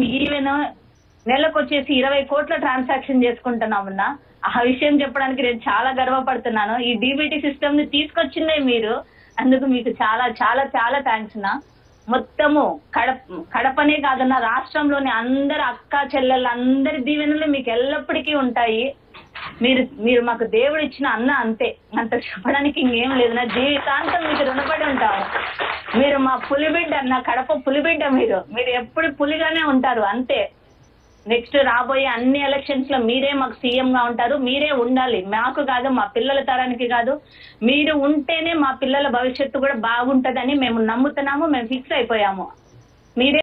even నెలకు వచ్చేసి ఇరవై కోట్ల ట్రాన్సాక్షన్ చేసుకుంటున్నామన్నా ఆ విషయం చెప్పడానికి నేను చాలా గర్వపడుతున్నాను ఈ డీబీటీ సిస్టమ్ ని తీసుకొచ్చిందే మీరు అందుకు మీకు చాలా చాలా చాలా థ్యాంక్స్ నా మొత్తము కడప కడపనే కాదన్న రాష్ట్రంలోని అందరు అక్క చెల్లెళ్ళు అందరి దీవెనలు మీకు ఎల్లప్పటికీ ఉంటాయి మీరు మీరు మాకు దేవుడు ఇచ్చిన అన్న అంతే అంత చెప్పడానికి ఇంకేం లేదు నా జీవితాంతం మీకు రుణపడి ఉంటాము మీరు మా పులిబిడ్డ అన్న కడప పులిబిడ్డ మీరు మీరు ఎప్పుడు పులిగానే ఉంటారు అంతే నెక్స్ట్ రాబోయే అన్ని ఎలక్షన్స్ లో మీరే మాకు సీఎం గా ఉంటారు మీరే ఉండాలి మాకు కాదు మా పిల్లల తరానికి కాదు మీరు ఉంటేనే మా పిల్లల భవిష్యత్తు కూడా బాగుంటదని మేము నమ్ముతున్నాము మేము ఫిక్స్ అయిపోయాము మీరే